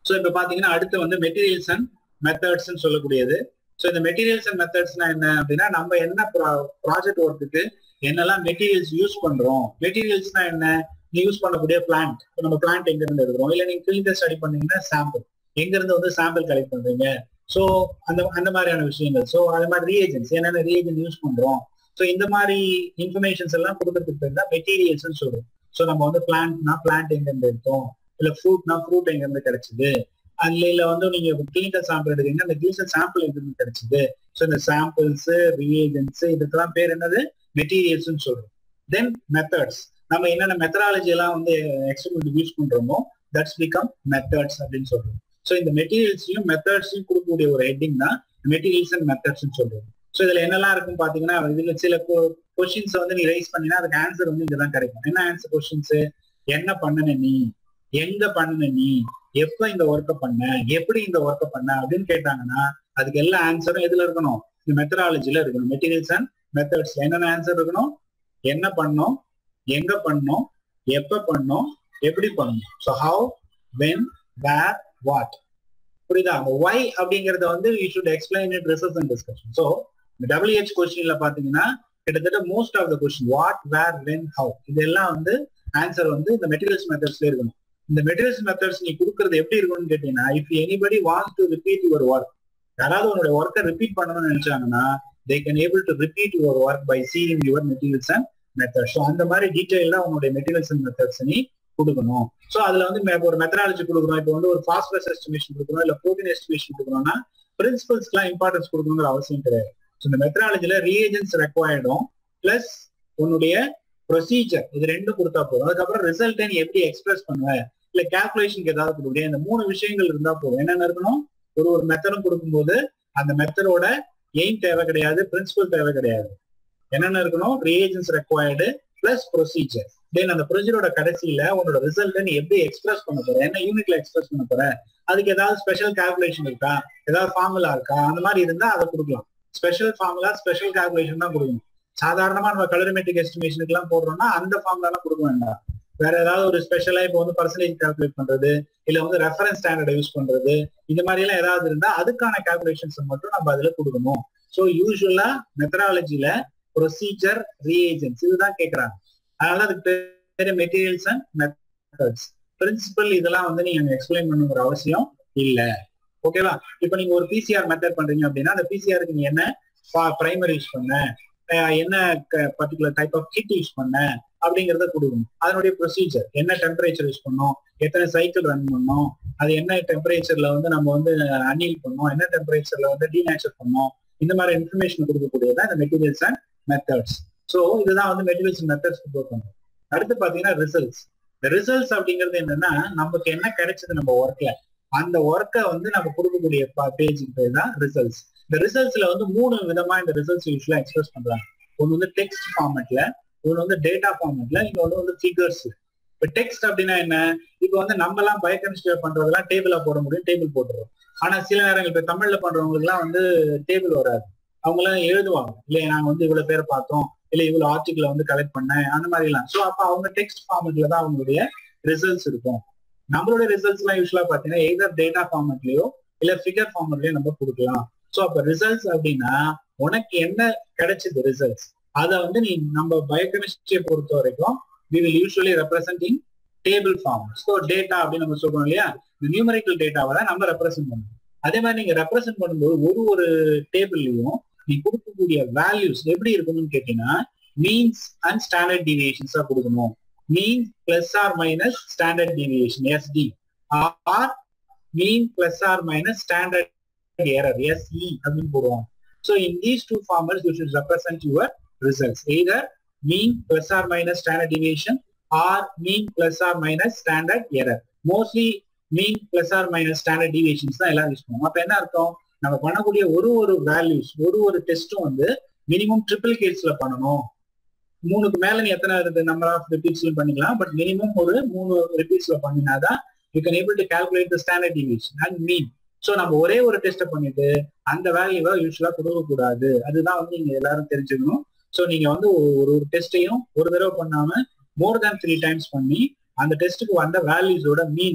so இப்போ பாத்தீங்கன்னா அடுத்து வந்து மெட்டீரியல்ஸ் அண்ட் மெத்தட்ஸ் சொல்லக்கூடியது ஸோ இந்த மெட்டீரியல்ஸ் அண்ட் மெத்தட்ஸ்னா என்ன அப்படின்னா நம்ம என்ன ப்ராஜெக்ட் ஒர்க்குக்கு என்னெல்லாம் மெட்டீரியல்ஸ் யூஸ் பண்றோம் மெட்டீரியல்ஸ்னா என்ன நீ யூஸ் பண்ணக்கூடிய பிளான்ட் நம்ம பிளான்ட் எங்க இருந்து எடுக்கிறோம் இல்ல நீங்க கிளினிக்கல் ஸ்டடி பண்ணீங்கன்னா சாம்பிள் எங்க இருந்து வந்து சாம்பிள் கலெக்ட் பண்றீங்க ஸோ அந்த அந்த மாதிரியான விஷயங்கள் ஸோ அது மாதிரி ரீஏஜென்ட்ஸ் என்னென்ன ரீஏஜென்ட் யூஸ் பண்றோம் ஸோ இந்த மாதிரி இன்ஃபர்மேஷன்ஸ் எல்லாம் கொடுக்கறதுக்கு பேர் தான் மெட்டீரியல்ஸ் சொல்றோம் ஸோ நம்ம வந்து பிளான்ட்னா பிளான்ட் எங்க இருந்து எடுத்தோம் இல்ல ஃப்ரூட்னா ஃப்ரூட் எங்க இருந்து கிடைச்சது அதுல இல்ல வந்து நீங்க கிளினிக்கல் சாம்பிள் எடுக்கீங்க அந்த கிளினிக்கல் சாம்பிள் எங்க இருந்து கிடைச்சது ஸோ இந்த சாம்பிள்ஸ் ரியேஜென்ட்ஸ் இதுக்கெல்லாம் பேர் என்னது மெட்டீரியல்ஸ் சொல்றோம் தென் மெத்தட்ஸ் நம்ம என்னென்ன மெத்தடாலஜி எல்லாம் வந்து எக்ஸ்பெரிமெண்ட் யூஸ் பண்றோமோ தட்ஸ் பிகம் மெத்தட்ஸ் அப்படின்னு சொல்றோம் ஸோ இந்த மெட்டீரியல்ஸையும் மெத்தட்ஸையும் கொடுக்கக்கூடிய ஒரு ஹெட்டிங் தான் மெட்டீரியல்ஸ் அண்ட் மெத்தட்ஸ் சொல்றோம் ஸோ இதுல என்னெல்லாம் இருக்கும் பாத்தீங்கன்னா இதுல சில கொஸ்டின்ஸ் வந்து நீ ரைஸ் பண்ணினா அதுக்கு ஆன்சர் வந்து இங்கதான் கிடைக்கும் என்ன ஆன்சர் கொஸ்டின்ஸ் என்ன பண்ணுன நீ எங்க பண்ணுன நீ எப்ப இந்த ஒர்க்கை பண்ண எப்படி இந்த ஒர்க்கை பண்ண அப்படின்னு கேட்டாங்கன்னா அதுக்கு எல்லா ஆன்சரும் எதுல இருக்கணும் இந்த மெத்தடாலஜில இருக்கணும் மெட்டீரியல்ஸ் அண்ட் மெத்தட்ஸ்ல என்னென்ன ஆன்சர் இருக்கணும் என்ன பண்ணோம் எங்க பண்ணோம் எப்ப பண்ணோம் எப்படி பண்ணோம் so how when where what புரியுதா அந்த ஒய் அப்படிங்கறத வந்து you should explain it research and discussion so இந்த டபிள்யூஹெச் கொஸ்டின்ல பாத்தீங்கன்னா கிட்டத்தட்ட most of the question what where when how இதெல்லாம் வந்து ஆன்சர் வந்து இந்த மெட்டீரியல்ஸ் மெத்தட்ஸ்ல இருக்கணும் இந்த மெட்டீரியல்ஸ் மெத்தட்ஸ் நீ கொடுக்கறது எப்படி இருக்கும்னு கேட்டீங்கன்னா if anybody wants to repeat your work யாராவது உன்னோட ஒர்க்கை ரிப்பீட் பண்ணணும்னு நினைச்சாங்கன்னா they can able to repeat your work by seeing your materials and methods so அந்த மாதிரி டீட்டெயிலா உன்னுடைய மெட்டீரியல்ஸ் அண்ட் மெத்தட்ஸ் நீ கொடுக்கணும் ஸோ அதுல வந்து ஒரு மெத்தடாலஜி கொடுக்குறோம் இப்போ வந்து ஒரு பாஸ்பரஸ் எஸ்டிமேஷன் கொடுக்குறோம் இல்ல ப்ரோட்டீன் எஸ்டிமேஷன் கொடுக்குறோம்னா பிரின்சிபல்ஸ்க்குலாம் இம்பார்ட்டன்ஸ் கொடுக்கணுங்கிற அவசியம் கிடையாது ஸோ இந்த மெத்தடாலஜில ரீஏஜென்ட்ஸ் ரெக்வயர்டும் பிளஸ் உன்னுடைய ப்ரொசீஜர் இது ரெண்டும் கொடுத்தா போதும் அதுக்கப்புறம் ரிசல்ட்டை நீ எப்படி எக்ஸ்பிரஸ் பண்ணுவ இல்ல கேல்குலேஷனுக்கு ஏதாவது கொடுக்க இந்த மூணு விஷயங்கள் இருந்தா போதும் என்னென்ன இருக்கணும் ஒரு ஒரு மெத்தடும் கொடுக்கும்போது அந்த மெத்தடோட எய்ம் தேவை கிடையாது பிரின்சிபல் தேவை கிடையாது என்னென்ன இருக்கணும் reagents required plus procedure then அந்த ப்ரொசீஜரோட கடைசியில உன்னோட ரிசல்ட் நீ எப்படி எக்ஸ்பிரஸ் பண்ண போற என்ன யூனிட்ல எக்ஸ்பிரஸ் பண்ண போற அதுக்கு ஏதாவது ஸ்பெஷல் கால்குலேஷன் இருக்கா ஏதாவது ஃபார்முலா இருக்கா அந்த மாதிரி இருந்தா அதை கொடுக்கலாம் ஸ்பெஷல் ஃபார்முலா ஸ்பெஷல் கால்குலேஷன் தான் கொடுக்கணும் சாதாரணமா நம்ம கலரிமெட்ரிக் எஸ்டிமேஷனுக்கு எல்லாம் போடுறோம்னா அந்த ஃபார்முலா எல்லாம் கொடுக்க வேண்டாம் வேற ஏதாவது ஒரு ஸ்பெஷலா இப்போ வந்து பர்சன்டேஜ் கால்குலேட் பண்றது இல்ல வந்து ரெஃபரன்ஸ் ஸ்டாண்டர்டை யூஸ் பண்றது இந்த மாதிரி எல்லாம் ஏதாவது இருந்தா அதுக்கான கால்குலேஷன்ஸ் மட்டும் நம்ம அதுல கொடுக்கணும் ஸோ யூஸ்வலா மெத்தடாலஜில ப்ரொசீஜர் ரீஏஜென்ட்ஸ் இதுதான் கேட்கறாங்க அதனால அதுக்கு பேரு மெட்டீரியல்ஸ் அண்ட் மெத்தட்ஸ் பிரின்சிபல் இதெல்லாம் வந்து நீங்க எக்ஸ்பிளைன் பண்ணுங்கிற அவசியம் இல்ல ஓகேவா இப்போ நீங்க ஒரு பிசிஆர் மெத்தட் பண்றீங்க அப்படின்னா அந்த பிசிஆருக்கு நீ என்ன பிரைமரி யூஸ் பண்ண என்ன particular type of kit use பண்ண அப்படிங்கறத கொடுக்கணும் அதனுடைய ப்ரொசீஜர் என்ன டெம்பரேச்சர் யூஸ் பண்ணோம் எத்தனை சைக்கிள் ரன் பண்ணோம் அது என்ன டெம்பரேச்சர்ல வந்து நம்ம வந்து அனில் பண்ணோம் என்ன டெம்பரேச்சர்ல வந்து டீநேச்சர் பண்ணோம் இந்த மாதிரி இன்ஃபர்மேஷன் கொடுக்கக்கூடியதான் இந்த மெட்டீரியல்ஸ் அண்ட் மெத்தட்ஸ் ஸோ இதுதான் வந்து மெட்டீரியல்ஸ் மெத்தட்ஸ் கொடுக்கணும் அடுத்து பாத்தீங்கன்னா ரிசல்ட்ஸ் இந்த ரிசல்ட்ஸ் அப்படிங்கிறது என்னன்னா நமக்கு என்ன கிடைச்சது நம்ம ஒர்க்ல அந்த ஒர்க்கை வந்து நம்ம கொடுக்கக்கூடிய பேஜுக்கு பேர் தான் ரிசல்ட்ஸ் இந்த ரிசல்ட்ஸ்ல வந்து மூணு விதமா இந்த ரிசல்ட்ஸ் யூஸ்வலா எக்ஸ்பிரஸ் பண்றாங்க ஒன்று வந்து டெக்ஸ்ட் ஃபார்மேட்ல ஒன்று வந்து டேட்டா ஃபார்மேட்ல இன்னொன்று வந்து ஃபிகர்ஸ் இப்போ டெக்ஸ்ட் அப்படின்னா என்ன இப்போ வந்து நம்ம எல்லாம் பயோகெமிஸ்ட்ரி பண்றதெல்லாம் டேபிளா போட முடியும் டேபிள் போட்டுருவோம் ஆனா சில நேரங்கள் இப்ப தமிழ்ல பண்றவங்களுக்கு எல்லாம் வந்து டேபிள் வராது அவங்க எல்லாம் எழுதுவாங்க இல்லையா நாங்க வந்து இவ்வளவு பேரை பார்த்தோம் இல்ல இவ்வளவு ஆர்டிகிள வந்து கலெக்ட் பண்ணேன் அந்த மாதிரி எல்லாம் சோ அப்ப அவங்க டெக்ஸ்ட் ஃபார்மேட்ல தான் அவங்களுடைய ரிசல்ட்ஸ் இருக்கும் நம்மளுடைய ரிசல்ட்ஸ் எல்லாம் யூஸ்வலா பாத்தீங்கன்னா எதர் டேட்டா ஃபார்மேட்லயோ இல்ல ஃபிகர் ஃபார்மேட்லயோ நம்ம கொடுக்கலாம் சோ அப்ப ரிசல்ட்ஸ் அப்படின்னா உனக்கு என்ன கிடைச்சது ரிசல்ட்ஸ் அதை வந்து நீ நம்ம பயோகெமிஸ்ட்ரியை பொறுத்த வரைக்கும் we will usually representing table form so data அப்படின்னு நம்ம சொல்றோம் இல்லையா இந்த நியூமரிக்கல் டேட்டாவை தான் நம்ம ரெப்ரசென்ட் பண்ணணும் அதே மாதிரி நீங்க ரெப்ரசென்ட் பண்ணும்போது ஒரு ஒரு டேபிள்லயும் நீ கொடுக்கக்கூடிய வேல்யூஸ் எப்படி இருக்கணும்னு கேட்டீங்கன்னா மீன்ஸ் அண்ட் ஸ்டாண்டர்ட் டிவியேஷன்ஸா கொடுக்கணும் mean plus or minus standard deviation SD or mean plus or minus standard error SE அப்படின்னு போடுவாங்க so in these two formers you should represent your results either mean plus or minus standard deviation or mean plus or minus standard error mostly mean plus or minus standard deviations தான் எல்லாரும் use பண்ணுவோம் அப்ப என்ன அர்த்தம் நம்ம பண்ணக்கூடிய ஒரு ஒரு வேல்யூஸ் ஒரு ஒரு டெஸ்ட்டும் வந்து மினிமம் ட்ரிபிள் கேட்ஸ்ல பண்ணணும் மூணுக்கு மேல நீ எத்தனை நம்பர் ஆஃப் ரிப்பீட்ஸ்ல பண்ணிக்கலாம் பட் மினிமம் ஒரு மூணு ரிப்பீட்ஸ்ல பண்ணினாதான் you can able to calculate the standard deviation and mean so நம்ம ஒரே ஒரு டெஸ்ட்டை பண்ணிட்டு அந்த வேல்யூவை யூஸ்வலா கொடுக்க கூடாது அதுதான் வந்து நீங்க எல்லாரும் தெரிஞ்சுக்கணும் ஸோ நீங்க வந்து ஒரு ஒரு டெஸ்ட்டையும் ஒரு தடவை பண்ணாம மோர் தேன் த்ரீ டைம்ஸ் பண்ணி அந்த டெஸ்ட்டுக்கு வந்த வேல்யூஸோட மீன்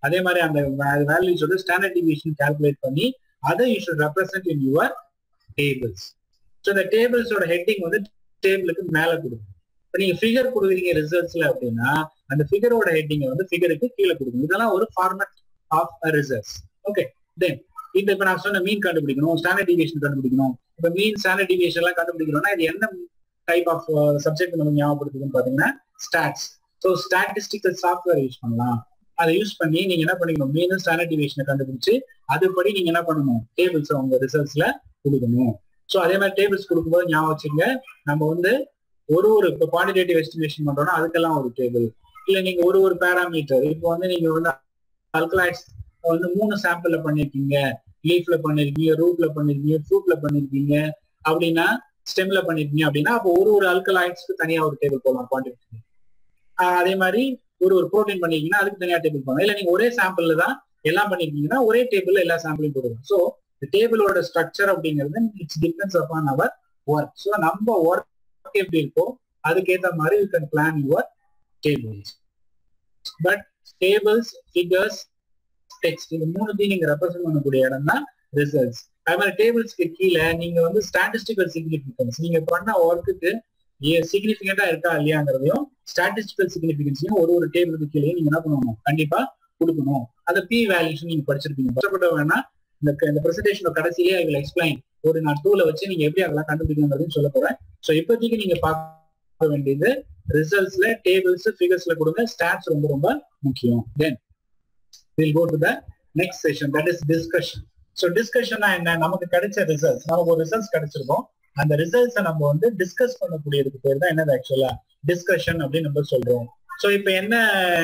அதே மாதிரி அந்த வேல்யூஸோட ஸ்டாண்டர்ட் டிவியேஷன் கால்குலேட் பண்ணி அதை you should represent in your tables so இந்த டேபிள்ஸோட ஹெட்டிங் வந்து டேபிளுக்கு மேல கொடுக்கும் இப்போ நீங்க ஃபிகர் கொடுக்குறீங்க ரிசல்ட்ஸ்ல அப்படின்னா அந்த ஃபிகரோட ஹெட்டிங்கை வந்து ஃபிகருக்கு கீழே கொடுக்கணும் இதெல்லாம் ஒரு format of results okay then இந்த இப்ப நான் சொன்ன மீன் கண்டுபிடிக்கணும் ஸ்டாண்டர்ட் டிவியேஷன் கண்டுபிடிக்கணும் இப்ப மீன் ஸ்டாண்டர்ட் டிவியேஷன் எல்லாம் கண்டுபிடிக்கணும்னா இது என்ன டைப் ஆஃப் சப்ஜெக்ட் நமக்கு ஞாபகப்படுத்துதுன்னு பாத்தீங்கன்னா stats so statistical software use பண்ணலாம் அதை யூஸ் பண்ணி நீங்க என்ன பண்ணிக்கணும் மீன் ஸ்டாண்டர்ட் டிவியேஷனை கண்டுபிடிச்சு அதுபடி நீங்க என்ன பண்ணணும் டேபிள்ஸ் உங்க ரிசல்ட்ஸ்ல கொடுக்கணும் ஸோ அதே மாதிரி டேபிள்ஸ் கொடுக்கும்போது ஞாபகம் வச்சுங்க நம்ம வந்து ஒரு ஒரு இப்போ குவான்டிடேட்டிவ் எஸ்டிமேஷன் பண்றோம்னா அதுக்கெல்லாம் ஒரு டேபிள் இல்ல நீங்க ஒரு ஒரு பேராமீட்டர் இப்போ வந்து நீங்க வந்து அல்கலாய்ட்ஸ் வந்து மூணு சாம்பிள்ல பண்ணிருக்கீங்க லீஃப்ல பண்ணிருக்கீங்க ரூட்ல பண்ணிருக்கீங்க ஃப்ரூட்ல பண்ணிருக்கீங்க அப்படின்னா ஸ்டெம்ல பண்ணிருக்கீங்க அப்படின்னா அப்போ ஒரு ஒரு அல்கலாய்ட்ஸ்க்கு தனியா ஒரு டேபிள் போடலாம் குவான்டிட்டி அதே மாதிரி ஒரு ஒரு ப்ரோட்டீன் பண்ணிருக்கீங்கன்னா அதுக்கு தனியா டேபிள் போடலாம் இல்ல நீங்க ஒரே சாம்பிள்ல தான் எல்லாம் பண்ணிருக்கீங்கன்னா ஒரே டேபிள்ல எல்லா சாம்பிளையும் போடுவோம் ஸோ டேபிளோட ஸ்ட்ரக்சர் அப்படிங்கிறது it's depends upon our work so நம்ம ஒர்க் எப்படி இருக்கோ அதுக்கேற்ற மாதிரி you can plan your tables but tables figures text இது மூணுத்தையும் நீங்க ரெப்ரசென்ட் பண்ணக்கூடிய இடம் தான் ரிசல்ட்ஸ் அது மாதிரி டேபிள்ஸ்க்கு கீழே நீங்க வந்து ஸ்டாட்டிஸ்டிக்கல் சிக்னிபிகன்ஸ் நீங்க பண்ண ஒர்க்குக்கு சிக்னிபிகண்டா இருக்கா இல்லையாங்கிறதையும் ஸ்டாட்டிஸ்டிக்கல் சிக்னிபிகன்ஸையும் ஒரு ஒரு டேபிளுக்கு கீழே நீங்க என்ன பண்ணணும் கண்டிப்பா கொடுக்கணும் அந்த பி வேல்யூஸ் நீங்க படிச்சிருப்பீங்க கஷ்டப்பட வேணா இந்த இந்த பிரசன்டேஷனோட கடைசியிலே ஐ வில் எக்ஸ்பிளைன் ஒரு நான் டூல வச்சு நீங்க எப்படி அதெல்லாம் கண்டுபிடிக்கணுங்கிறதையும் சொல்ல போறேன் ஸோ இப்போதைக்கு நீங்க பார்க்க வேண்டியது ரிசல்ட்ஸ்ல டேபிள்ஸ் ஃபிகர்ஸ்ல கொடுங்க ஸ்டாட்ஸ் ரொம்ப ரொம்ப முக்கியம் then will go to the next session that is discussion so டிஸ்கஷன்னா என்ன நமக்கு கிடைச்ச ரிசல்ட்ஸ் நமக்கு ஒரு ரிசல்ட்ஸ் கிடைச்சிருக்கோம் அந்த ரிசல்ட்ஸை நம்ம வந்து டிஸ்கஸ் பண்ணக்கூடியதுக்கு பேர் தான் என்னது ஆக்சுவலா டிஸ்கஷன் அப்படின்னு நம்ம சொல்றோம் ஸோ இப்போ என்ன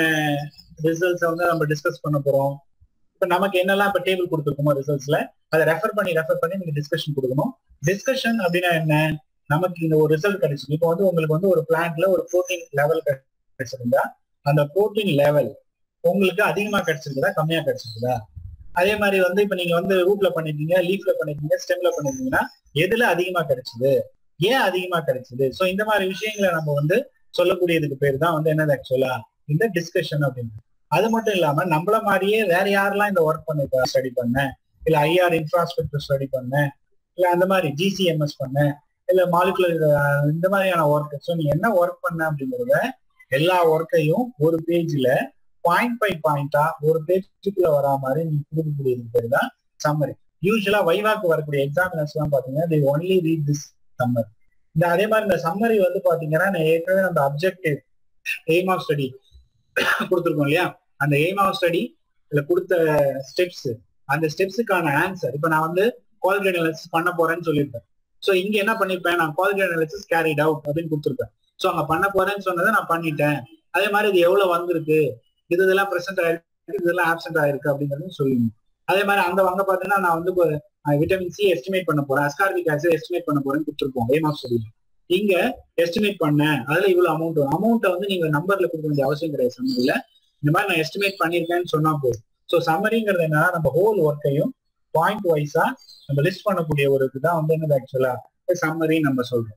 ரிசல்ட்ஸை வந்து நம்ம டிஸ்கஸ் பண்ண போறோம் இப்போ நமக்கு என்னெல்லாம் இப்போ டேபிள் கொடுத்துருக்கோமோ ரிசல்ட்ஸ்ல அதை ரெஃபர் பண்ணி ரெஃபர் பண்ணி நீங்க டிஸ்கஷன் கொடுக்கணும் டிஸ்கஷன் அப்படின்னா என்ன நமக்கு இந்த ஒரு ரிசல்ட் கிடைச்சிருக்கு இப்போ வந்து உங்களுக்கு வந்து ஒரு பிளான்ட்ல ஒரு ப்ரோட்டீன் லெவல் கிடைச்சிருந்தா அந்த ப்ரோட்டீன் லெவல் உங்களுக்கு அதிகமா கிடைச்சிருக்குதா கம்மியா கிடைச்சிருக்குதா அதே மாதிரி வந்து இப்ப நீங்க வந்து ரூட்ல பண்ணிருக்கீங்க லீஃப்ல பண்ணிருக்கீங்க ஸ்டெம்ல பண்ணிருக்கீங்கன்னா எதுல அதிகமா கிடைச்சது ஏன் அதிகமா கிடைச்சது சோ இந்த மாதிரி விஷயங்களை நம்ம வந்து சொல்லக்கூடியதுக்கு பேர் தான் வந்து என்னது ஆக்சுவலா இந்த டிஸ்கஷன் அப்படின்னு அது மட்டும் இல்லாம நம்மள மாதிரியே வேற யாரெல்லாம் இந்த ஒர்க் பண்ண ஸ்டடி பண்ண இல்ல ஐஆர் இன்ஃப்ராஸ்ட்ரக்சர் ஸ்டடி பண்ண இல்ல அந்த மாதிரி ஜிசிஎம்எஸ் பண்ண இல்ல மாலிகுலர் இந்த மாதிரியான ஒர்க் ஸோ நீ என்ன ஒர்க் பண்ண அப்படிங்கறத எல்லா ஒர்க்கையும் ஒரு பேஜ்ல பாயிண்ட் பை பாயிண்டா ஒரு பேஜுக்குள்ள வரா மாதிரி நீ கொடுக்கக்கூடியது பேர் தான் சம்மரி யூஸ்வலா வைவாக்கு வரக்கூடிய எக்ஸாமினர்ஸ் எல்லாம் பாத்தீங்கன்னா the only read this summary இந்த அதே மாதிரி இந்த சம்மரி வந்து பாத்தீங்கன்னா நான் ஏற்கனவே அந்த அப்ஜெக்டிவ் எய்ம் ஆஃப் ஸ்டடி கொடுத்துருக்கோம் இல்லையா அந்த எய்ம் ஆஃப் ஸ்டடி இதுல கொடுத்த ஸ்டெப்ஸ் அந்த ஸ்டெப்ஸுக்கான ஆன்சர் இப்ப நான் வந்து குவாலிட்டி அனாலிசிஸ் பண்ண போறேன்னு சொல்லியிருப்பேன் ஸோ இங்க என்ன பண்ணிருப்பேன் நான் குவாலிட்டி அனாலிசிஸ் கேரிட் அவுட் அப்படின்னு கொடுத்துருப்பேன் ஸோ அங்க பண்ண போறேன்னு சொன்னதை நான் பண்ணிட்டேன் அதே மாதிரி இது எவ்வளவு வந்திருக்கு இது இதெல்லாம் ப்ரெசென்ட் ஆயிருக்கு இதெல்லாம் ஆப்சென்ட் ஆயிருக்கு அப்படிங்கறதையும் சொல்லணும் அதே மாதிரி அங்க அங்க பாத்தீங்கன்னா நான் வந்து விட்டமின் சி எஸ்டிமேட் பண்ண போறேன் அஸ்கார்பிக் ஆசிட் எஸ்டிமேட் பண்ண போறேன்னு கொடுத்துருப்போம் ஏம் ஆஃப் ஸ்டடி இங்க எஸ்டிமேட் பண்ணேன் அதுல இவ்வளவு அமௌண்ட் வரும் அமௌண்ட்டை வந்து நீங்க நம்பர்ல கொடுக்க வேண்டிய அவசியம் கிடையாது சம்மரியில இந்த மாதிரி நான் எஸ்டிமேட் பண்ணிருக்கேன்னு சொன்னா போதும் ஸோ சம்மரிங்கிறது என்னன்னா நம்ம ஹோல் ஒர்க்கையும் பாயிண்ட் வைஸா நம்ம லிஸ்ட் பண்ணக்கூடிய ஒரு இதுதான் வந்து என்னது ஆக்சுவலா சம்மரி நம்ம சொல்றோம்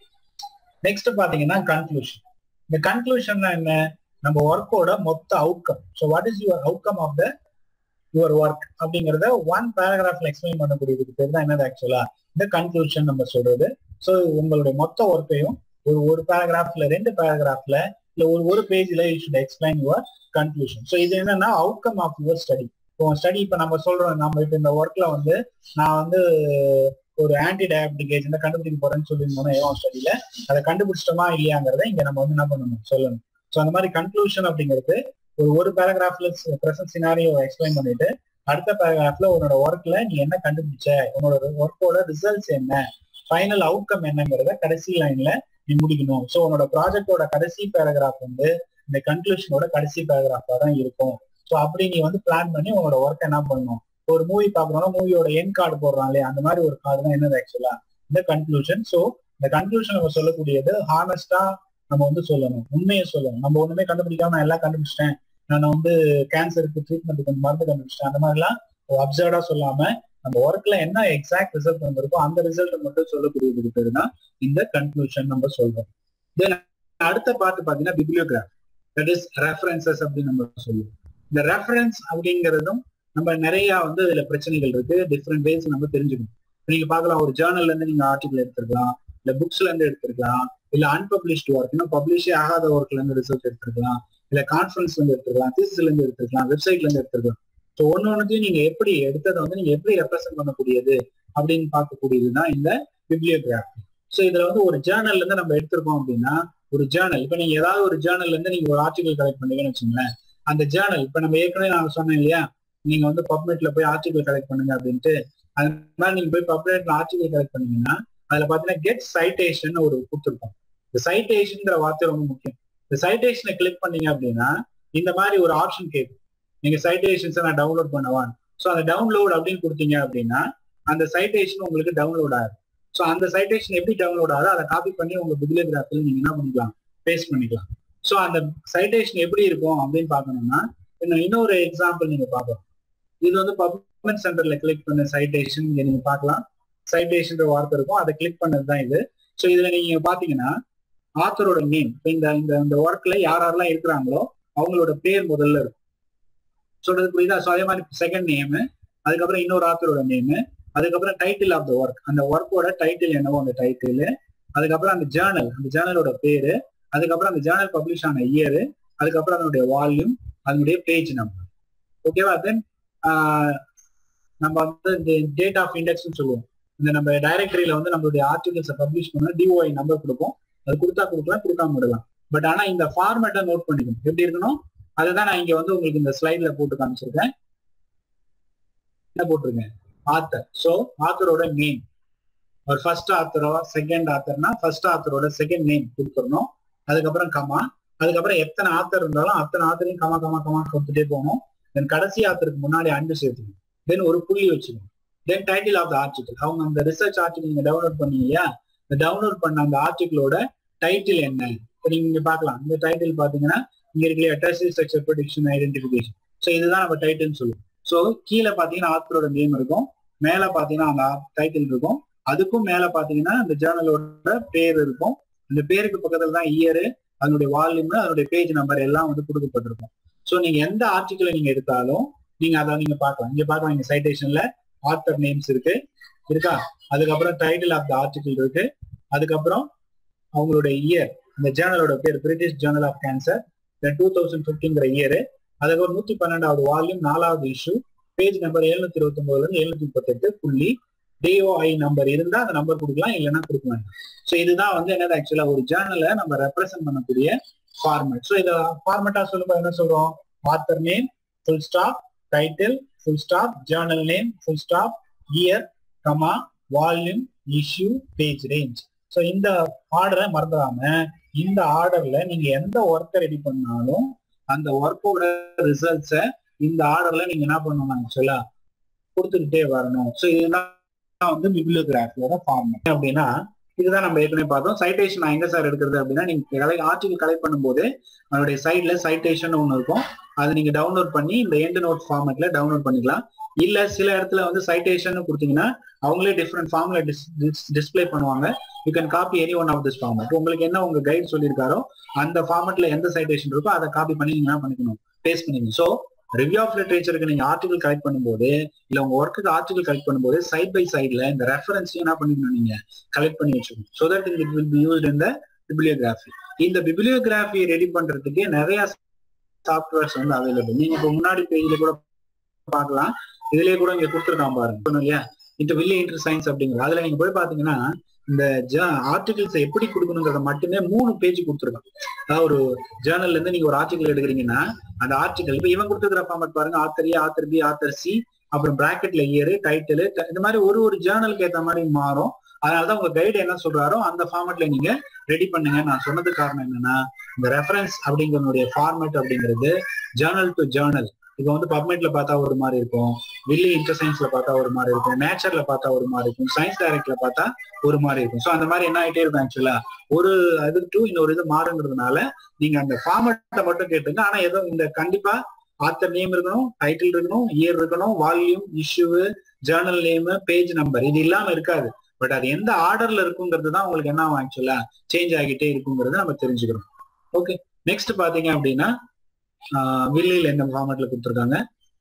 நெக்ஸ்ட் பாத்தீங்கன்னா கன்க்ளூஷன் இந்த கன்க்ளூஷன் என்ன நம்ம ஒர்க்கோட மொத்த outcome so what is your outcome of the your work அப்படிங்கறத ஒன் பேராகிராஃப்ல எக்ஸ்பிளைன் பண்ணக்கூடியதுக்கு பேர் தான் என்னது ஆக்சுவலா இந்த கன்க்ளூஷன் நம்ம சொல்றது ஸோ உங்களுடைய மொத்த ஒர்க்கையும் ஒரு ஒரு பேராகிராஃப்ல ரெண்டு பேராகிராஃப்ல இல்ல ஒரு ஒரு பேஜ்ல you should explain your conclusion so இது என்னன்னா அவுட்கம் ஆஃப் யுவர் ஸ்டடி இப்போ ஸ்டடி இப்போ நம்ம சொல்றோம் நம்ம இப்போ இந்த ஒர்க்ல வந்து நான் வந்து ஒரு ஆன்டி டயபிட்டிக் ஏஜென்ட் கண்டுபிடிக்க போறேன்னு சொல்லியிருந்தோம் ஏவம் ஸ்டடியில அதை கண்டுபிடிச்சிட்டோமா இல்லையாங்கிறத இங்க நம்ம வந்து என்ன பண்ணணும் சொல்லணும் ஸோ அந்த மாதிரி கன்க்ளூஷன் அப்படிங்கிறது ஒரு ஒரு பேராகிராஃப்ல பிரசன்ட் சினாரியோ எக்ஸ்பிளைன் பண்ணிட்டு அடுத்த பேராகிராஃப்ல உன்னோட ஒர்க்ல நீ என்ன கண்டுபிடிச்ச உன்னோட ஒர்க்கோட ரிசல்ட்ஸ் என்ன ஃபைனல் அவுட்கம் என்னங்கிறத கடைசி லைன்ல நீ முடிக்கணும் ஸோ உன்னோட ப்ராஜெக்டோட கடைசி பேராகிராஃப் வந்து இந்த கன்க்ளூஷனோட கடைசி பேராகிராஃபா தான் இருக்கும் ஸோ அப்படி நீ வந்து பிளான் பண்ணி உன்னோட ஒர்க் என்ன பண்ணணும் ஒரு மூவி பாக்குறோம்னா மூவியோட என் கார்டு போடுறான் இல்லையா அந்த மாதிரி ஒரு கார்டு தான் என்னது ஆக்சுவலா இந்த கன்க்ளூஷன் ஸோ இந்த கன்க்ளூஷன் நம்ம சொல்லக்கூடியது ஹானஸ்டா நம்ம வந்து சொல்லணும் உண்மையை சொல்லணும் நம்ம ஒண்ணுமே கண்டுபிடிக்காம நான் எல்லாம் கண்டுபிடிச்சிட்டேன் நான் வந்து கேன்சருக்கு ட்ரீட்மெண்ட் கொஞ்சம் மருந்து கண்டுபிடிச்சிட்டேன் அந்த மாதிரிலாம் அப்சர்டா சொல்லாம நம்ம ஒர்க்ல என்ன எக்ஸாக்ட் ரிசல்ட் வந்திருக்கோ அந்த ரிசல்ட் மட்டும் சொல்லக்கூடியதுக்கு பேர் தான் இந்த கன்க்ளூஷன் நம்ம சொல்றோம் தென் அடுத்த பார்த்து பாத்தீங்கன்னா பிப்ளியோகிராஃப் தட் இஸ் ரெஃபரன்சஸ் அப்படின்னு நம்ம சொல்லுவோம் இந்த ரெஃபரன்ஸ் அப்படிங்கிறதும் நம்ம நிறைய வந்து இதுல பிரச்சனைகள் இருக்கு டிஃப்ரெண்ட் வேஸ் நம்ம தெரிஞ்சுக்கணும் நீங்க பார்க்கலாம் ஒரு ஜேர்னல்ல இருந்து நீங்க ஆர்டிகல் எடுத்திருக்கலாம் இல்ல புக்ஸ்ல இருந்து எடுத்திருக்கலாம் இல்ல அன்பப்ளிஷ்டு ஒர்க் இன்னும் பப்ளிஷே ஆகாத ஒர்க்ல இருந்து ரிசர்ச் எடுத்திருக்கலாம் இல்ல கான்ஃபரன்ஸ்ல இருந்து எடுத்திருக்கலாம் தீசிஸ்ல இருந்து எடுத்திருக்கலாம் வெப்சைட்ல இருந்து எடுத்திருக்கலாம் ஸோ ஒன்னு ஒன்னுத்தையும் நீங்க எப்படி எடுத்ததை வந்து நீங்க எப்படி ரெப்ரசென்ட் பண்ணக்கூடியது அப்படின்னு பார்க்கக்கூடியதுதான் இந்த பிப்ளியோகிராஃபி ஸோ இதுல வந்து ஒரு ஜேர்னல்ல இருந்து நம்ம எடுத்திருக்கோம் அப்படின்னா ஒரு ஜேர்னல் இப்ப நீங்க ஏதாவது ஒரு ஜேர்னல்ல இருந்து நீங்க ஒரு ஆர்டிகல் கலெக்ட் பண்ணீங்கன்னு வச்சுங்களேன் அந்த ஜேர்னல் இப்ப நம்ம ஏற்கனவே நான் சொன்னேன் இல்லையா நீங்க வந்து பப்மெட்ல போய் ஆர்டிகல் கலெக்ட் பண்ணுங்க அப்படின்ட்டு அது மாதிரி நீங்க போய் பப்மெட்ல ஆர்டிகல் கலெக்ட் பண்ணீங்கன்னா அதுல பாத்தீங்கன்னா கெட் சைட்டேஷன் ஒரு கொடுத்துருக்கோம் இந்த சைட்டேஷன்ங்கிற வார்த்தை ரொம்ப முக்கியம் இந்த சைட்டேஷனை கிளிக் பண்ணீங்க அப்படின்னா இந்த மாதிரி ஒரு ஆப்ஷன் கேட்கும் நீங்க சைட்டேஷன்ஸை நான் டவுன்லோட் பண்ணவான் ஸோ அந்த டவுன்லோட் அப்படின்னு கொடுத்தீங்க அப்படின்னா அந்த சைட்டேஷன் உங்களுக்கு டவுன்லோட் ஆகுது ஸோ அந்த சைட்டேஷன் எப்படி டவுன்லோட் ஆகுதோ அதை காப்பி பண்ணி உங்க பிபிலியோகிராஃபில் நீங்க என்ன பண்ணிக்கலாம் பேஸ்ட் பண்ணிக்கலாம் ஸோ அந்த சைட்டேஷன் எப்படி இருக்கும் அப்படின்னு பார்க்கணும்னா இன்னும் இன்னொரு எக்ஸாம்பிள் நீங்க பார்க்கலாம் இது வந்து பப்மெண்ட் சென்டர்ல கிளிக் பண்ண சைட்டேஷன் இங்க நீங்க பார்க்கலாம் சைட்டேஷன் வார்த்தை இருக்கும் அதை கிளிக் பண்ணது தான் இது ஸோ இதுல நீங்க பாத்தீங்கன்னா ஆத்தரோட நேம் இந்த இந்த இந்த ஒர்க்ல யார் யாரெல்லாம் இருக்கிறாங்களோ அவங்களோட பேர் முதல்ல இருக்கும் சொல்றது புரியுதா ஸோ அதே மாதிரி செகண்ட் நேமு அதுக்கப்புறம் இன்னொரு ஆத்தரோட நேமு அதுக்கப்புறம் டைட்டில் ஆஃப் த ஒர்க் அந்த ஒர்க்கோட டைட்டில் என்னவோ அந்த டைட்டில் அதுக்கப்புறம் அந்த ஜேர்னல் அந்த ஜேர்னலோட பேரு அதுக்கப்புறம் அந்த ஜேர்னல் பப்ளிஷ் ஆன இயர் அதுக்கப்புறம் அதனுடைய வால்யூம் அதனுடைய பேஜ் நம்பர் ஓகேவா தென் நம்ம வந்து இந்த டேட் ஆஃப் இண்டெக்ஸ்னு சொல்லுவோம் இந்த நம்ம டைரக்டரியில வந்து நம்மளுடைய ஆர்டிகல்ஸை பப்ளிஷ் பண்ண டிஓஐ நம்பர் கொடுப்போம் அது கொடுத்தா கொடுக்கலாம் கொடுக்காம விடலாம் பட் ஆனா இந்த ஃபார்மேட்டை நோட் பண்ணிக்கணும் எப்படி இருக்கணும் அதுதான் நான் இங்க வந்து உங்களுக்கு இந்த ஸ்லைட்ல போட்டு காமிச்சிருக்கேன் என்ன போட்டிருக்கேன் ஆத்தர் ஸோ ஆத்தரோட நேம் ஒரு ஃபர்ஸ்ட் ஆத்தரோ செகண்ட் ஆத்தர்னா ஃபர்ஸ்ட் ஆத்தரோட செகண்ட் நேம் கொடுத்துடணும் அதுக்கப்புறம் கமா அதுக்கப்புறம் எத்தனை ஆத்தர் இருந்தாலும் அத்தனை ஆத்தரையும் கமா கமா கமா கொடுத்துட்டே போகணும் தென் கடைசி ஆத்தருக்கு முன்னாடி அண்டு சேர்த்துக்கணும் தென் ஒரு புள்ளி வச்சுக்கணும் then title of the article அவங்க அந்த ரிசர்ச் ஆர்டிகல் நீங்க டவுன்லோட் பண்ணீங்க இல்லையா இந்த டவுன்லோட் பண்ண அந்த ஆர்டிகளோட டைட்டில் என்ன இப்போ நீங்க இங்க பார்க்கலாம் இந்த டைட்டில் பாத்தீங்கன்னா இங்க இருக்கு இல்லையா test structure prediction identification so இதுதான் நம்ம டைட்டில்னு சொல்லுவோம் ஸோ கீழே பாத்தீங்கன்னா ஆத்தரோட நேம் இருக்கும் மேல பாத்தீங்கன்னா அந்த டைட்டில் இருக்கும் அதுக்கும் மேல பாத்தீங்கன்னா அந்த ஜேர்னலோட பேர் இருக்கும் அந்த பேருக்கு பக்கத்துல தான் இயரு அதனுடைய வால்யூம் அதனுடைய பேஜ் நம்பர் எல்லாம் வந்து கொடுக்கப்பட்டிருக்கும் ஸோ நீங்க எந்த ஆர்டிக்கலை நீங்க எடுத்தாலும் நீங்க அதை நீங்க பார்க்கலாம் இங்க பார்க்கலாம் இங்க சைட்டேஷன்ல ஆத்தர் நேம்ஸ் இருக்கு இருக்கா அதுக்கப்புறம் டைட்டில் ஆஃப் த ஆர்டிகிள் இருக்கு அதுக்கப்புறம் அவங்களுடைய இயர் அந்த ஜேர்னலோட பேர் British journal of cancer two thousand பிப்டிங்கிற இயர் அதுக்கப்புறம் நூத்தி பன்னெண்டாவது வால்யூம் நாலாவது இஷ்யூ பேஜ் நம்பர் எழுநூத்தி இருபத்தி ஒன்பதுல இருந்து எழுநூத்தி முப்பத்தெட்டு புள்ளி டிஓஐ நம்பர் இருந்தா அந்த நம்பர் கொடுக்கலாம் இல்லைன்னா கொடுக்க வேண்டாம் ஸோ இதுதான் வந்து என்னது ஆக்சுவலா ஒரு ஜேர்னலை நம்ம ரெப்ரசென்ட் பண்ணக்கூடிய ஃபார்மேட் ஸோ இதை ஃபார்மேட்டா சொல்லும்போது என்ன சொல்றோம் author name full stop title full stop journal name full stop year comma volume issue page range so இந்த ஆர்டரை மறந்துடாம இந்த ஆர்டர்ல நீங்க எந்த ஒர்க்கை ரெடி பண்ணாலும் அந்த ஒர்க்கோட ரிசல்ட்ஸை இந்த ஆர்டர்ல நீங்க என்ன பண்ணணும் ஆக்சுவலா கொடுத்துக்கிட்டே வரணும் ஸோ இதுதான் வந்து பிப்ளியோகிராஃபியோட ஃபார்மேட் அப்படின்னா இதுதான் நம்ம ஏற்கனவே பார்த்தோம் சைட்டேஷன் நான் எங்க சார் எடுக்கிறது அப்படின்னா நீங்க கலெக்ட் ஆர்டிகல் கலெக்ட் பண்ணும்போது அதனுடைய சைட்ல சைட்டேஷன் ஒன்று இருக்கும் அதை நீங்க டவுன்லோட் பண்ணி இந்த எண்ட் நோட் ஃபார்மேட்ல டவுன்லோட் பண்ணிக்கலாம் இல்ல சில இடத்துல வந்து சைட்டேஷன் கொடுத்தீங்கன்னா அவங்களே டிஃப்ரெண்ட் ஃபார்ம்ல டிஸ்பிளே பண்ணுவாங்க you can copy any one of this format உங்களுக்கு என்ன உங்க கைட் சொல்லியிருக்காரோ அந்த ஃபார்மேட்ல எந்த சைட்டேஷன் இருக்கோ அதை காப்பி பண்ணி நீங்க என்ன பண்ணிக்கணும் பேஸ்ட் பண்ணிக்கணும் ஸோ ரிவ்யூ ஆஃப் லிட்ரேச்சருக்கு நீங்க ஆர்டிகல் கலெக்ட் பண்ணும்போது இல்ல உங்க ஒர்க்குக்கு ஆர்டிகல் கலெக்ட் பண்ணும்போது சைட் பை சைட்ல இந்த ரெஃபரன்ஸையும் என்ன பண்ணிக்கணும் நீங்க கலெக்ட் பண்ணி வச்சுக்கணும் so that it will be used இந்த பிபிலியோகிராஃபி இந்த பிபிலியோகிராஃபி ரெடி பண்றதுக்கு நிறைய சாஃப்ட்வேர்ஸ் வந்து அவைலபிள் நீங்க இப்போ முன்னாடி பேஜ்ல கூட பார்க்கலாம் இதுலயே கூட இங்க கொடுத்துருக்கான் பாருங்க சொன்னோம் இல்லையா இந்த வில்லி இன்டர் சயின்ஸ் அப்படிங்கிறது அதுல நீங்க போய் பாத்தீங்கன்னா இந்த ஆர்டிகிள்ஸ் எப்படி கொடுக்கணுங்கிறத மட்டுமே மூணு பேஜ் கொடுத்துருக்கான் அதாவது ஒரு ஜேர்னல்ல இருந்து நீங்க ஒரு ஆர்டிகல் எடுக்கிறீங்கன்னா அந்த ஆர்டிகல் இப்ப இவன் கொடுத்துருக்கிற ஃபார்மட் பாருங்க author A author B author C அப்புறம் பிராக்கெட்ல இயரு டைட்டில் இந்த மாதிரி ஒரு ஒரு ஜேர்னலுக்கு ஏற்ற மாதிரி மாறும் அதனாலதான் உங்க கைடு என்ன சொல்றாரோ அந்த ஃபார்மேட்ல நீங்க ரெடி பண்ணுங்க நான் சொன்னது காரணம் என்னன்னா இந்த ரெஃபரன்ஸ் அப்படிங்கிறனுடைய ஃபார்மேட் அப்படிங்கிறது ஜேர்னல் டு ஜேர்னல் இப்போ வந்து பப்மெட்ல பார்த்தா ஒரு மாதிரி இருக்கும் வில்லி இன்டர் சயின்ஸ்ல பார்த்தா ஒரு மாதிரி இருக்கும் நேச்சர்ல பார்த்தா ஒரு மாதிரி இருக்கும் சயின்ஸ் டைரக்ட்ல பார்த்தா ஒரு மாதிரி இருக்கும் ஸோ அந்த மாதிரி என்ன ஆயிட்டே இருக்கும் ஆக்சுவலா ஒரு இது டு இன்னொரு இது மாறுங்கிறதுனால நீங்க அந்த ஃபார்மேட்டை மட்டும் கேட்டுங்க ஆனா ஏதோ இந்த கண்டிப்பா ஆத்தர் நேம் இருக்கணும் டைட்டில் இருக்கணும் இயர் இருக்கணும் volume issue journal name page number இது இல்லாம இருக்காது பட் அது எந்த ஆர்டர்ல இருக்குங்கிறது தான் உங்களுக்கு என்ன ஆகும் ஆக்சுவலா சேஞ்ச் ஆகிட்டே இருக்குங்கிறத நம்ம தெரிஞ்சுக்கிறோம் ஓகே நெக்ஸ்ட் பாத்தீங்க அப்படின்னா வில்லியில் எந்த ஃபார்மேட்ல கொடுத்துருக்காங்க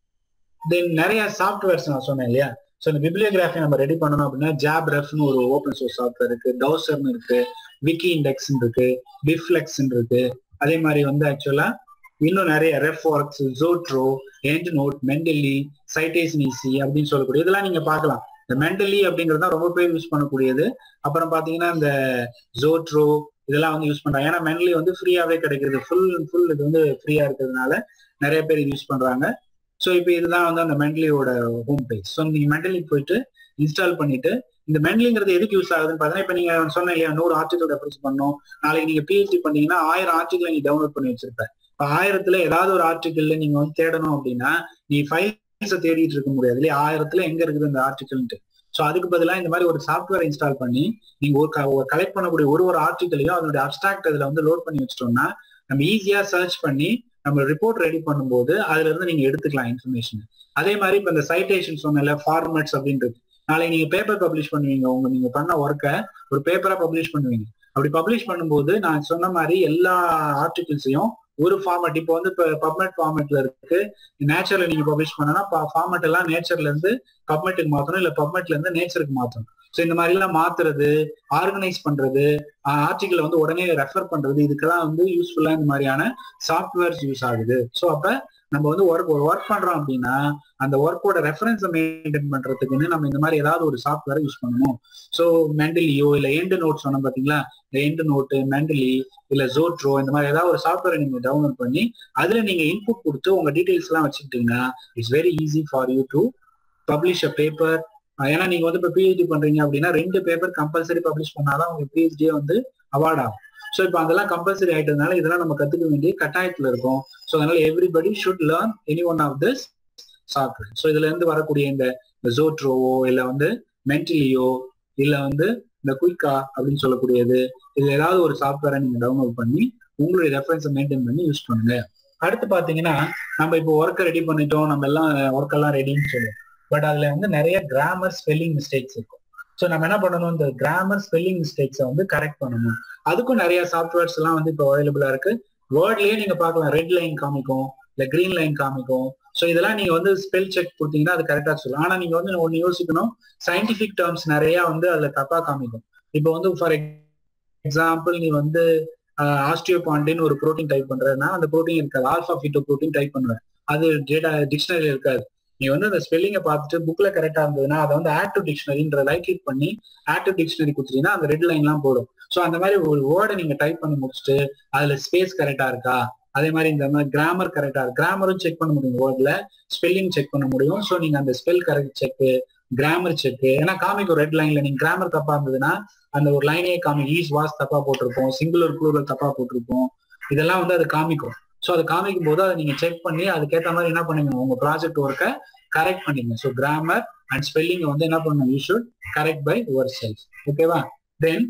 தென் நிறைய சாஃப்ட்வேர்ஸ் நான் சொன்னேன் இல்லையா ஸோ இந்த பிப்ளியோகிராஃபி நம்ம ரெடி பண்ணணும் அப்படின்னா ஜாப் ரெஃப்னு ஒரு ஓப்பன் சோர்ஸ் சாஃப்ட்வேர் இருக்கு டவுசர்னு இருக்கு விக்கி இண்டெக்ஸ் இருக்கு பிஃப்ளெக்ஸ் இருக்கு அதே மாதிரி வந்து ஆக்சுவலா இன்னும் நிறைய RefWorks Zotero EndNote Mendeley citation easy அப்படின்னு சொல்லக்கூடிய இதெல்லாம் நீங்க பார்க்கலாம் இந்த மெண்டலி அப்படிங்கிறது தான் ரொம்ப பேர் யூஸ் பண்ணக்கூடியது அப்புறம் பாத்தீங்கன்னா இந்த ஜோட்ரோ இதெல்லாம் வந்து யூஸ் பண்றாங்க ஏன்னா மென்லி வந்து ஃப்ரீயாவே கிடைக்கிறது ஃபுல் ஃபுல் இது வந்து ஃப்ரீயா இருக்கிறதுனால நிறைய பேர் யூஸ் பண்றாங்க ஸோ இப்போ இதுதான் வந்து அந்த மென்லியோட ஹோம் பேஜ் ஸோ நீங்க மென்டலி போயிட்டு இன்ஸ்டால் பண்ணிட்டு இந்த மென்லிங்கிறது எதுக்கு யூஸ் ஆகுதுன்னு பார்த்தீங்கன்னா இப்போ நீங்க சொன்ன இல்லையா நூறு ஆர்டிகல் ரெஃபரன்ஸ் பண்ணணும் நாளைக்கு நீங்க பிஹெச்டி பண்ணீங்கன்னா ஆயிரம் ஆர்டிகல் நீங்க டவுன்லோட் பண்ணி வச்சிருப்பேன் இப்போ ஆயிரத்துல ஏதாவது ஒரு ஆர்டிகல்ல நீங்க வந்து தேடணும் அப்படின்னா நீ ஃபைல்ஸை தேடிட்டு இருக்க முடியாது இல்லையா ஆயிரத்துல எங்க இருக்குது அந்த ஆர்டிகல்ன்ட்டு ஸோ அதுக்கு பதிலாக இந்த மாதிரி ஒரு சாஃப்ட்வேர் இன்ஸ்டால் பண்ணி நீங்க ஒரு கலெக்ட் பண்ணக்கூடிய ஒரு ஒரு ஆர்டிகலையும் அதனுடைய அப்டாக்ட் அதுல வந்து லோட் பண்ணி வச்சிட்டோம்னா நம்ம ஈஸியா சர்ச் பண்ணி நம்ம ரிப்போர்ட் ரெடி பண்ணும்போது அதுல இருந்து நீங்க எடுத்துக்கலாம் இன்ஃபர்மேஷன் அதே மாதிரி இப்ப இந்த சைட்டேஷன் சொன்னல ஃபார்மேட்ஸ் அப்படின்றது நாளைக்கு நீங்க பேப்பர் பப்ளிஷ் பண்ணுவீங்க உங்க நீங்க பண்ண ஒர்க்கை ஒரு பேப்பரா பப்ளிஷ் பண்ணுவீங்க அப்படி பப்ளிஷ் பண்ணும்போது நான் சொன்ன மாதிரி எல்லா ஆர்டிகிள்ஸையும் ஒரு ஃபார்மேட் இப்போ வந்து இப்போ பப்மெட் ஃபார்மேட்ல இருக்கு நேச்சர்ல நீங்க பப்ளிஷ் பண்ணனா ஃபார்மேட் எல்லாம் நேச்சர்ல இருந்து பப்மெட்டுக்கு மாத்தணும் இல்ல பப்மெட்ல இருந்து நேச்சருக்கு மாத்தணும் ஸோ இந்த மாதிரி எல்லாம் மாத்துறது ஆர்கனைஸ் பண்றது ஆர்டிகிள் வந்து உடனே ரெஃபர் பண்றது இதுக்கெல்லாம் வந்து யூஸ்ஃபுல்லா இந்த மாதிரியான சாஃப்ட்வேர்ஸ் யூஸ் ஆகுது ஸோ அப்ப நம்ம வந்து ஒர்க் ஒரு ஒர்க் பண்றோம் அப்படின்னா அந்த ஒர்க்கோட ரெஃபரன்ஸை மெயின்டைன் பண்றதுக்குன்னு நம்ம இந்த மாதிரி ஏதாவது ஒரு சாஃப்ட்வேரை யூஸ் பண்ணணும் ஸோ மெண்டலியோ இல்ல எண்டு நோட் சொன்னோம் பாத்தீங்களா இந்த எண்டு நோட்டு மெண்டலி இல்ல ஜோட்ரோ இந்த மாதிரி ஏதாவது ஒரு சாஃப்ட்வேரை நீங்க டவுன்லோட் பண்ணி அதுல நீங்க இன்புட் கொடுத்து உங்க டீடைல்ஸ் எல்லாம் வச்சுக்கிட்டீங்கன்னா it's very easy for you to publish a paper ஏன்னா நீங்க வந்து இப்போ பிஹெச்டி பண்றீங்க அப்படின்னா ரெண்டு பேப்பர் கம்பல்சரி பப்ளிஷ் பண்ணாதான் உங்களுக்கு பிஹெச்டியே வந்து அவார்ட் ஆகும் ஸோ இப்போ அதெல்லாம் கம்பல்சரி ஆயிட்டதுனால இதெல்லாம் நம்ம கத்துக்க வேண்டிய கட்டாயத்துல இருக்கும் ஸோ அதனால everybody should learn any one of this software so இதுல இருந்து வரக்கூடிய இந்த ஜோட்ரோவோ இல்லை வந்து மென்டலியோ இல்லை வந்து இந்த குயிக்கா அப்படின்னு சொல்லக்கூடியது இது ஏதாவது ஒரு சாஃப்ட்வேரை நீங்க டவுன்லோட் பண்ணி உங்களுடைய ரெஃபரன்ஸை மெயின்டைன் பண்ணி யூஸ் பண்ணுங்க அடுத்து பாத்தீங்கன்னா நம்ம இப்போ ஒர்க்கை ரெடி பண்ணிட்டோம் நம்ம எல்லாம் ஒர்க் எல்லாம் ரெடின்னு சொல்லுவோம் பட் அதுல வந்து நிறைய கிராமர் ஸ்பெல்லிங் மிஸ்டேக்ஸ் இருக்கும் ஸோ நம்ம என்ன பண்ணணும் இந்த கிராமர் ஸ்பெல்லிங் மிஸ்டேக்ஸை வந்து கரெக்ட் பண்ணணும் அதுக்கும் நிறைய சாஃப்ட்வேர்ஸ் எல்லாம் வந்து இப்போ அவைலபிளா இருக்கு வேர்ட்லயே நீங்க பார்க்கலாம் ரெட் லைன் காமிக்கும் இல்ல கிரீன் லைன் காமிக்கும் ஸோ இதெல்லாம் நீங்க வந்து ஸ்பெல் செக் கொடுத்தீங்கன்னா அது கரெக்டா சொல்லும் ஆனா நீங்க வந்து ஒன்னு யோசிக்கணும் சயின்டிபிக் டேர்ம்ஸ் நிறைய வந்து அதுல தப்பா காமிக்கும் இப்போ வந்து ஃபார் எக்ஸாம்பிள் நீ வந்து ஆஸ்டியோபாண்டின் ஒரு ப்ரோட்டீன் டைப் பண்றதுன்னா அந்த ப்ரோட்டீன் இருக்காது ஆல்ஃபா ஃபீட்டோ ப்ரோட்டீன் டைப் பண்ணுவேன் அது டேட்டா டிக்ஷனரி இருக்காது நீ வந்து அந்த ஸ்பெல்லிங்கை பார்த்துட்டு புக்ல கரெக்டா இருந்ததுன்னா அதை வந்து ஆக்டிவ் டிக்ஷனரின்ற ரைட் கிளிக் பண்ணி ஆக்டிவ் டிக்ஷனரி கொடுத்துட்டீங்கன்னா அந்த ரெட் லைன்லாம் போடும் ஸோ அந்த மாதிரி ஒரு வேர்டை நீங்க டைப் பண்ணி முடிச்சுட்டு அதுல ஸ்பேஸ் கரெக்டா இருக்கா அதே மாதிரி இந்த மாதிரி கிராமர் கரெக்டா இருக்கு கிராமரும் செக் பண்ண முடியும் வேர்ட்ல ஸ்பெல்லிங் செக் பண்ண முடியும் ஸோ நீங்க அந்த spell correct check grammar check ஏன்னா காமிக்கும் ரெட் லைன்ல நீங்க கிராமர் தப்பா இருந்ததுன்னா அந்த ஒரு லைனே காமிக்கும் ஈஸ் வாஸ் தப்பா போட்டிருப்போம் சிங்குலர் ப்ளூரல் தப்பா போட்டிருப்போம் இதெல்லாம் வந்து அது காமிக்கும் ஸோ அது காமிக்கும் போது அதை நீங்க செக் பண்ணி அதுக்கேற்ற மாதிரி என்ன பண்ணுங்க உங்க ப்ராஜெக்ட் ஒர்க்கை கரெக்ட் பண்ணிங்க ஸோ கிராமர் அண்ட் ஸ்பெல்லிங் வந்து என்ன பண்ணணும் you should correct by yourself ஓகேவா தென்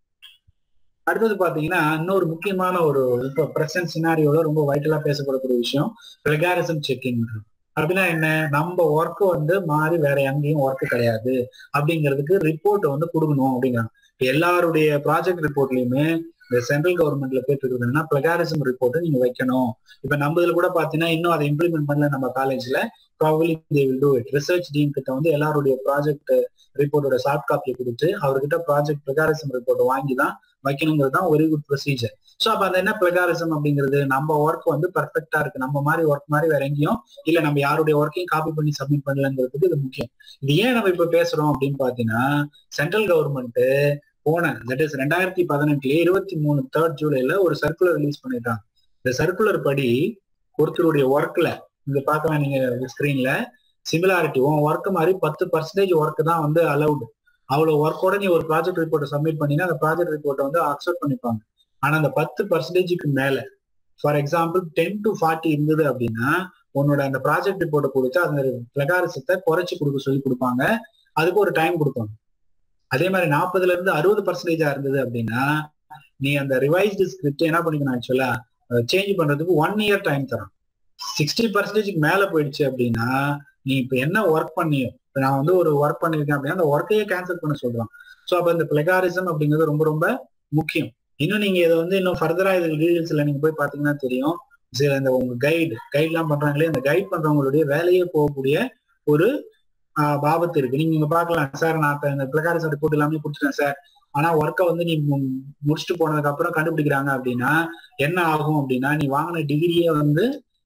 அடுத்தது பாத்தீங்கன்னா இன்னொரு முக்கியமான ஒரு இப்போ பிரசன்ட் சினாரியோட ரொம்ப வைட்டலா பேசப்படக்கூடிய விஷயம் ரெகாரிசம் செக்கிங் அப்படின்னா என்ன நம்ம ஒர்க் வந்து மாறி வேற எங்கேயும் ஒர்க் கிடையாது அப்படிங்கிறதுக்கு ரிப்போர்ட் வந்து கொடுக்கணும் அப்படிங்கிறாங்க எல்லாருடைய ப்ராஜெக்ட் ரிப்போர்ட்லயுமே இந்த சென்ட்ரல் கவர்மெண்ட்ல போயிட்டு இருக்குதுன்னா பிளகாரிசம் ரிப்போர்ட் நீங்க வைக்கணும் இப்ப நம்ம இதுல கூட பாத்தீங்கன்னா இன்னும் அதை இம்ப்ளிமெண்ட் பண்ணல நம்ம காலேஜ்ல probably they will do it research team கிட்ட வந்து எல்லாருடைய ப்ராஜெக்ட் ரிப்போர்ட்டோட சாஃப்ட் காப்பியை கொடுத்து அவர்கிட்ட ப்ராஜெக்ட் பிளகாரிசம் ரிப்போர்ட் வாங்கி தான் வைக்கணுங்கிறது தான் வெரி குட் ப்ரொசீஜர் ஸோ அப்ப அது என்ன பிளகாரிசம் அப்படிங்கிறது நம்ம ஒர்க் வந்து பர்ஃபெக்டா இருக்கு நம்ம மாதிரி ஒர்க் மாதிரி வேற எங்கேயும் இல்ல நம்ம யாருடைய ஒர்க்கையும் காப்பி பண்ணி சப்மிட் பண்ணலங்கிறதுக்கு இது முக்கியம் இது ஏன் நம்ம இப்ப பேசுறோம் அப்படின்னு பாத்தீங்கன்னா சென்ட்ரல் கவர்மெண்ட் போன தட் இஸ் ரெண்டாயிரத்தி பதினெட்டுல இருபத்தி மூணு தேர்ட் ஜூலைல ஒரு சர்க்குலர் ரிலீஸ் பண்ணிட்டாங்க இந்த சர்க்குலர் படி ஒருத்தருடைய ஒர்க்ல இங்க பார்க்கலாம் நீங்க ஸ்கிரீன்ல சிமிலாரிட்டி உன் ஒர்க் மாதிரி பத்து பர்சன்டேஜ் ஒர்க் தான் வந்து அலௌடு அவ்வளவு ஒர்க்கோட நீ ஒரு ப்ராஜெக்ட் ரிப்போர்ட்டை சப்மிட் பண்ணினா அந்த ப்ராஜெக்ட் ரிப்போர்ட்டை வந்து அக்செப்ட் பண்ணிப்பாங்க ஆனா அந்த பத்து பர்சன்டேஜுக்கு மேல for example ten to forty இருந்தது அப்படின்னா உன்னோட அந்த ப்ராஜெக்ட் ரிப்போர்ட்டை கொடுத்து அந்த பிளகாரிசத்தை குறைச்சி கொடுக்க சொல்லி கொடுப்பாங்க அதுக்கு ஒரு டைம் கொடுப்பாங்க அதே மாதிரி நாற்பதுல இருந்து அறுபது பர்சன்டேஜா இருந்தது அப்படின்னா நீ அந்த ரிவைஸ்டு ஸ்கிரிப்ட் என்ன பண்ணிக்கணும் ஆக்சுவலா சேஞ்ச் பண்றதுக்கு ஒன் இயர் டைம் தரும் சிக்ஸ்டி பர்சன்டேஜ்க்கு மேல போயிடுச்சு அப்படின்னா நீ இப்ப என்ன ஒர்க் பண்ணியோ நான் வந்து ஒரு ஒர்க் பண்ணிருக்கேன் அப்படின்னா அந்த ஒர்க்கையே கேன்சல் பண்ண சொல்றான் ஸோ அப்ப இந்த பிளகாரிசம் அப்படிங்கிறது ரொம்ப ரொம்ப முக்கியம் இன்னும் நீங்க இதை வந்து இன்னும் ஃபர்தரா இது டீடைல்ஸ்ல நீங்க போய் பாத்தீங்கன்னா தெரியும் சில இந்த உங்க கைடு கைட்லாம் பண்றாங்களே இந்த கைட் பண்றவங்களுடைய வேலையே போகக்கூடிய ஒரு பாபத்து இருக்கு நீங்க இங்க பாக்கலாம் சார் நான் இந்த பிளகாரஸ் ரிப்போர்ட் எல்லாமே கொடுத்துட்டேன் சார் ஆனா ஒர்க்கை வந்து நீ முடிச்சுட்டு போனதுக்கு அப்புறம் கண்டுபிடிக்கிறாங்க அப்படின்னா என்ன ஆகும் அப்படின்னா நீ வாங்கின டிகிரியே வந்து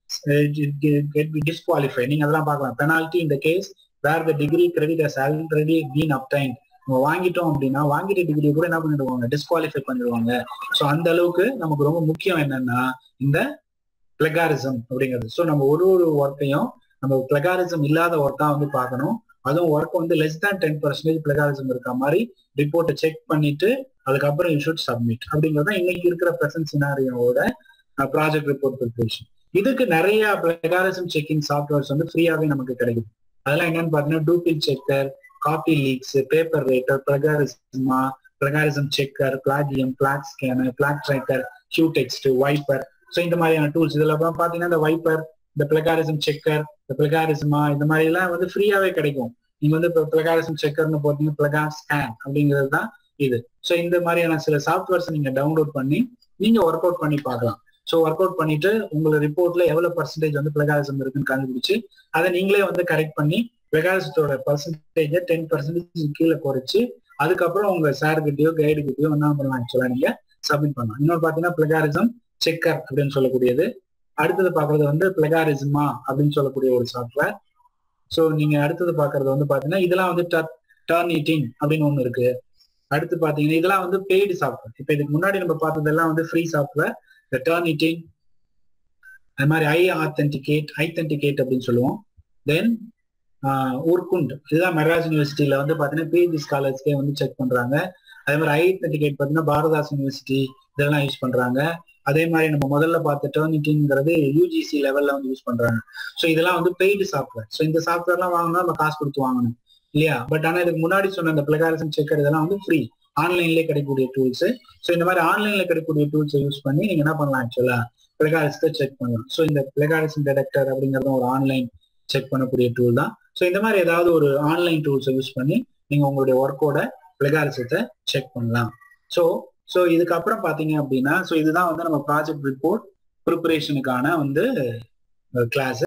டிஸ்குவாலிஃபை நீங்க அதெல்லாம் பார்க்கலாம் பெனால்டி இந்த case where the degree credit has already been obtained நம்ம வாங்கிட்டோம் அப்படின்னா வாங்கிட்ட டிகிரி கூட என்ன பண்ணிடுவாங்க டிஸ்குவாலிஃபை பண்ணிடுவாங்க ஸோ அந்த அளவுக்கு நமக்கு ரொம்ப முக்கியம் என்னன்னா இந்த பிளகாரிசம் அப்படிங்கிறது ஸோ நம்ம ஒரு ஒரு ஒர்க்கையும் நம்ம பிளகாரிசம் இல்லாத ஒர்க்கா வந்து பார்க்கணும் அதுவும் ஒர்க் வந்து less than ten percentage plagiarism இருக்க மாதிரி ரிப்போர்ட்டை செக் பண்ணிட்டு அதுக்கப்புறம் யூ ஷுட் சப்மிட் அப்படிங்கிறது இன்னைக்கு இருக்கிற பிரசன்ட் சினாரியோட ப்ராஜெக்ட் ரிப்போர்ட் ப்ரிப்பரேஷன் இதுக்கு நிறைய பிளகாரிசம் செக்கிங் சாஃப்ட்வேர்ஸ் வந்து ஃப்ரீயாவே நமக்கு கிடைக்குது அதெல்லாம் என்னன்னு பாத்தீங்கன்னா DupliChecker Copyleaks PaperRater பிளகாரிசமா plagiarism checker Plagium plag scanner plag tracker Q text viper so இந்த மாதிரியான டூல்ஸ் இதுல பாத்தீங்கன்னா இந்த வைப்பர் இந்த பிளகாரிசம் செக்கர் இந்த பிளகாரிசமா இந்த மாதிரி எல்லாம் வந்து ஃப்ரீயாவே கிடைக்கும் நீங்க வந்து இப்போ பிளகாரிசம் செக்கர்னு போட்டீங்க பிளகா ஸ்கேன் அப்படிங்கிறது தான் இது ஸோ இந்த மாதிரியான சில சாஃப்ட்வேர்ஸ் நீங்க டவுன்லோட் பண்ணி நீங்க ஒர்க் அவுட் பண்ணி பார்க்கலாம் ஸோ ஒர்க் அவுட் பண்ணிட்டு உங்களோட ரிப்போர்ட்ல எவ்வளவு பர்சன்டேஜ் வந்து பிளகாரிசம் இருக்குன்னு கண்டுபிடிச்சு அதை நீங்களே வந்து கரெக்ட் பண்ணி பிளகாரிசத்தோட பர்சன்டேஜ் டென் பர்சன்டேஜ் கீழே குறைச்சு அதுக்கப்புறம் உங்க சார் கிட்டயோ கைடு கிட்டயோ என்ன பண்ணலாம் ஆக்சுவலா நீங்க சப்மிட் பண்ணலாம் இன்னொரு பாத்தீங்கன்னா பிளகாரிசம் செக்கர் அப்படின்னு சொல்லக்கூடியது அடுத்தது பாக்குறது வந்து பிளகாரிசமா அப்படின்னு சொல்லக்கூடிய ஒரு சாஃப்ட்வேர் ஸோ நீங்க அடுத்தது பாக்குறது வந்து பாத்தீங்கன்னா இதெல்லாம் வந்து டர்ன் ஈட்டிங் அப்படின்னு ஒண்ணு இருக்கு அடுத்து பாத்தீங்கன்னா இதெல்லாம் வந்து பெய்டு சாஃப்ட்வேர் இப்போ இதுக்கு முன்னாடி நம்ம பார்த்ததெல்லாம் வந்து ஃப்ரீ சாஃப்ட்வேர் இந்த டர்ன் ஈட்டிங் அது மாதிரி ஐ ஆத்தென்டிகேட் ஐத்தென்டிகேட் அப்படின்னு சொல்லுவோம் தென் ஊர்குண்ட் இதுதான் மெட்ராஸ் யூனிவர்சிட்டியில வந்து பாத்தீங்கன்னா பிஹெச்டி ஸ்காலர்ஸ்க்கே வந்து செக் பண்றாங்க அதே மாதிரி ஐ ஆத்தென்டிகேட் பாத்தீங்கன்னா பாரதாஸ் யூனிவர்சிட்டி இதெல்லாம் யூஸ் பண்றாங்க அதே மாதிரி நம்ம முதல்ல பார்த்த டர்னிட்டிங்கிறது யூஜிசி லெவல்ல வந்து யூஸ் பண்றாங்க ஸோ இதெல்லாம் வந்து பெய்டு சாஃப்ட்வேர் ஸோ இந்த சாஃப்ட்வேர்லாம் வாங்கினா நம்ம காசு கொடுத்து வாங்கணும் இல்லையா பட் ஆனா இதுக்கு முன்னாடி சொன்ன இந்த பிளகாரிசம் செக்கர் இதெல்லாம் வந்து ஃப்ரீ ஆன்லைன்லேயே கிடைக்கக்கூடிய டூல்ஸ் ஸோ இந்த மாதிரி ஆன்லைன்ல கிடைக்கக்கூடிய டூல்ஸை யூஸ் பண்ணி நீங்க என்ன பண்ணலாம் ஆக்சுவலா பிளகாரிசத்தை செக் பண்ணலாம் ஸோ இந்த பிளகாரிசம் டிடெக்டர் அப்படிங்கிறது ஒரு ஆன்லைன் செக் பண்ணக்கூடிய டூல் தான் ஸோ இந்த மாதிரி ஏதாவது ஒரு ஆன்லைன் டூல்ஸை யூஸ் பண்ணி நீங்க உங்களுடைய ஒர்க்கோட பிளகாரிசத்தை செக் பண்ணலாம் ஸோ ஸோ இதுக்கப்புறம் பாத்தீங்க அப்படின்னா ஸோ இதுதான் வந்து நம்ம ப்ராஜெக்ட் ரிப்போர்ட் ப்ரிப்பரேஷனுக்கான வந்து கிளாஸ்